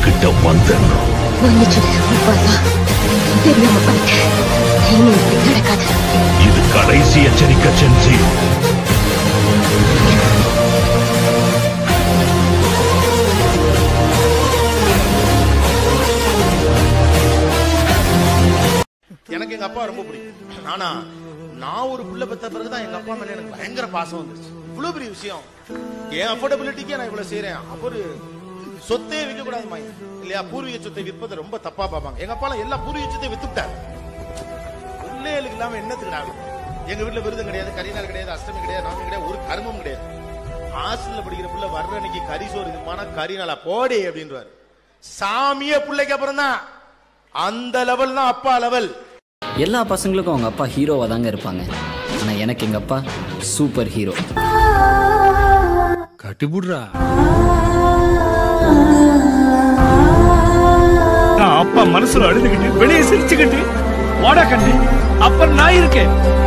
உன்கிட்ட வந்துடணும் மன்னிச்சிடு முப்பாசா தெரியாம பண்ணிட்டேன் இனி இப்படி நடக்காது இது கடைசி எச்சரிக்கை சென்சி எனக்கு எங்க அப்பா ரொம்ப பிடிக்கும் ஆனா நான் ஒரு புள்ள பெத்த பிறகுதான் எங்க அப்பா மேல எனக்கு பயங்கர பாசம் வந்துருச்சு இவ்வளவு பெரிய விஷயம் என் அஃபோர்டபிலிட்டிக்கே நான் இவ்வளவு செய்யறேன் அவர் சொத்தே விற்க கூடாது மாய் இல்லையா பூர்வீக சொத்தை விற்பது ரொம்ப தப்பா பார்ப்பாங்க எங்க அப்பா எல்லா பூர்வீக சொத்தையும் வித்துட்டாரு பிள்ளைகளுக்கு இல்லாம என்னத்துக்கு நான் எங்க வீட்டுல விருதம் கிடையாது கரிநாள் கிடையாது அஷ்டமி கிடையாது நாமி கிடையாது ஒரு கர்மம் கிடையாது ஹாஸ்டல்ல படிக்கிற புள்ள வர்ற அன்னைக்கு கறி சோறு இதுமான கரிநாளா போடி அப்படின்றாரு சாமியே பிள்ளைக்கு அப்புறம் தான் அந்த லெவல் தான் அப்பா லெவல் எல்லா பசங்களுக்கும் அவங்க அப்பா ஹீரோவாக தாங்க இருப்பாங்க ஆனால் எனக்கு எங்கள் அப்பா சூப்பர் ஹீரோ கட்டிபுடுறா நான் அப்பா மனசுல அழுதுகிட்டு வெளியே சிரிச்சுக்கிட்டு வாடா கண்ணு அப்ப நான் இருக்கேன்